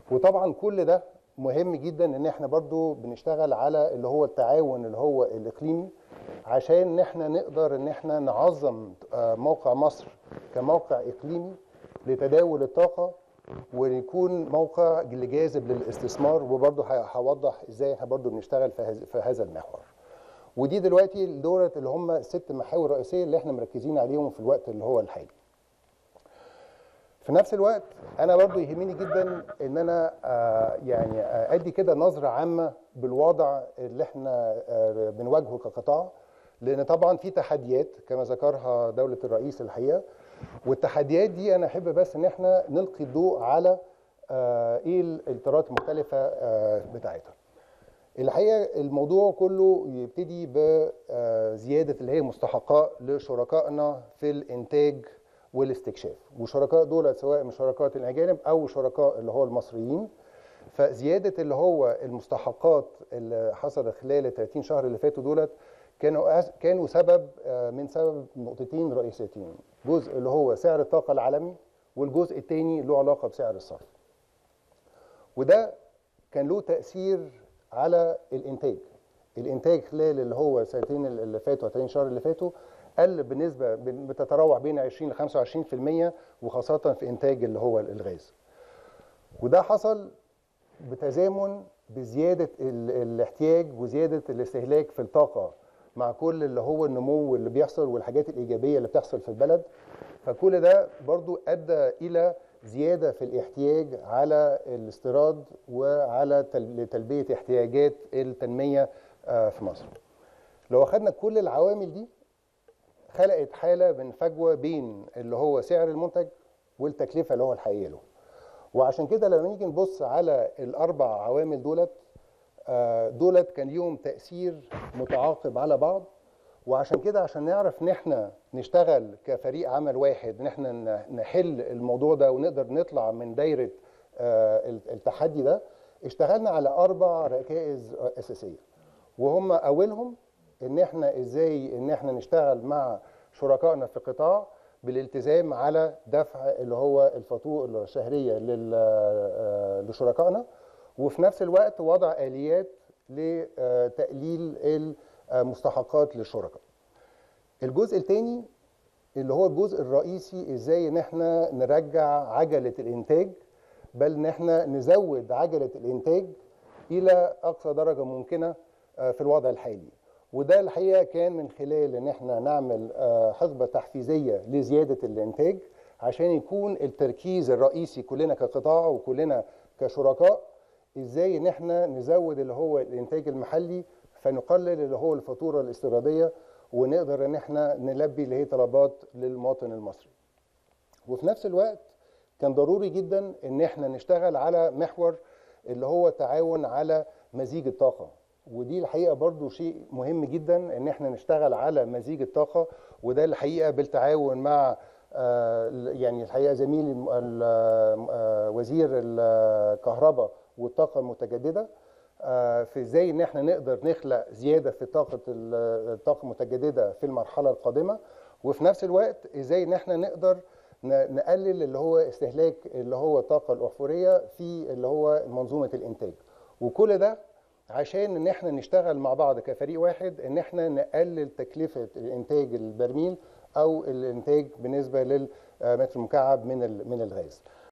وطبعا كل ده مهم جدا ان احنا برضو بنشتغل على اللي هو التعاون اللي هو الاقليمي عشان ان احنا نقدر ان احنا نعظم آه، موقع مصر كموقع اقليمي لتداول الطاقه ويكون موقع اللي جاذب للاستثمار وبرضه ه- هوضح ازاي احنا برضه بنشتغل في هذا- في هذا المحور. ودي دلوقتي دولة اللي هم الست محاور رئيسيه اللي احنا مركزين عليهم في الوقت اللي هو الحالي. في نفس الوقت انا برضو يهمني جدا ان انا آه، يعني آه، ادي كده نظره عامه بالوضع اللي احنا آه، بنواجهه كقطاع لان طبعا في تحديات كما ذكرها دوله الرئيس الحقيقه والتحديات دي انا احب بس ان احنا نلقي الضوء على آه، ايه الاطارات المختلفه آه، بتاعتها. الحقيقه الموضوع كله يبتدي بزياده اللي هي مستحقات لشركائنا في الانتاج والاستكشاف وشركاء دول سواء من شركات الاجانب او شركاء اللي هو المصريين فزياده اللي هو المستحقات اللي حصل خلال ال 30 شهر اللي فاتوا دولت كانوا أس- كانوا سبب آه، من سبب نقطتين رئيسيتين جزء اللي هو سعر الطاقه العالمي والجزء الثاني له علاقه بسعر الصرف وده كان له تاثير على الانتاج الانتاج خلال اللي هو سنتين اللي فاتوا 30 شهر اللي فاتوا قل بنسبه بن- بتتراوح بين 20 ل 25% وخاصه في انتاج اللي هو الغاز وده حصل بتزامن بزياده ال- الاحتياج وزياده الاستهلاك في الطاقه مع كل اللي هو النمو اللي بيحصل والحاجات الايجابيه اللي بتحصل في البلد فكل ده برضو ادى الى زياده في الاحتياج على الاستيراد وعلى تل- تلبيه احتياجات التنميه آه، في مصر. لو اخذنا كل العوامل دي خلقت حاله من فجوه بين اللي هو سعر المنتج والتكلفه اللي هو الحقيقيه له. وعشان كده لما نيجي نبص على الاربع عوامل دولت آه، دولت كان ليهم تاثير متعاقب على بعض وعشان كده عشان نعرف ان احنا نشتغل كفريق عمل واحد ان احنا ن- نحل الموضوع ده ونقدر نطلع من دايره آه، التحدي ده اشتغلنا على اربع ركائز اساسيه وهم اولهم ان احنا ازاي ان احنا نشتغل مع شركائنا في القطاع بالالتزام على دفع اللي هو الفاتوره الشهريه لل- آه، لشركائنا وفي نفس الوقت وضع اليات لتقليل المستحقات للشركاء. الجزء الثاني اللي هو الجزء الرئيسي ازاي ان احنا نرجع عجله الانتاج بل ان احنا نزود عجله الانتاج الى اقصى درجه ممكنه آه، في الوضع الحالي وده الحقيقه كان من خلال ان احنا نعمل آه، حقبه تحفيزيه لزياده الانتاج عشان يكون التركيز الرئيسي كلنا كقطاع وكلنا كشركاء ازاي ان احنا نزود اللي هو الانتاج المحلي فنقلل اللي هو الفاتوره الاستيراديه ونقدر ان احنا نلبي اللي هي طلبات للمواطن المصري. وفي نفس الوقت كان ضروري جدا ان احنا نشتغل على محور اللي هو التعاون على مزيج الطاقه ودي الحقيقه برضو شيء مهم جدا ان احنا نشتغل على مزيج الطاقه وده الحقيقه بالتعاون مع آه، يعني الحقيقه زميلي الم- ال- آه، وزير الكهرباء والطاقه المتجدده آه، في ازاي ان احنا نقدر نخلق زياده في طاقه ال- الطاقه المتجدده في المرحله القادمه وفي نفس الوقت ازاي ان احنا نقدر ن- نقلل اللي هو استهلاك اللي هو الطاقه الاحفوريه في اللي هو منظومه الانتاج وكل ده عشان ان احنا نشتغل مع بعض كفريق واحد ان احنا نقلل تكلفه الانتاج البرميل او الانتاج بالنسبه للمتر المكعب من ال- من الغاز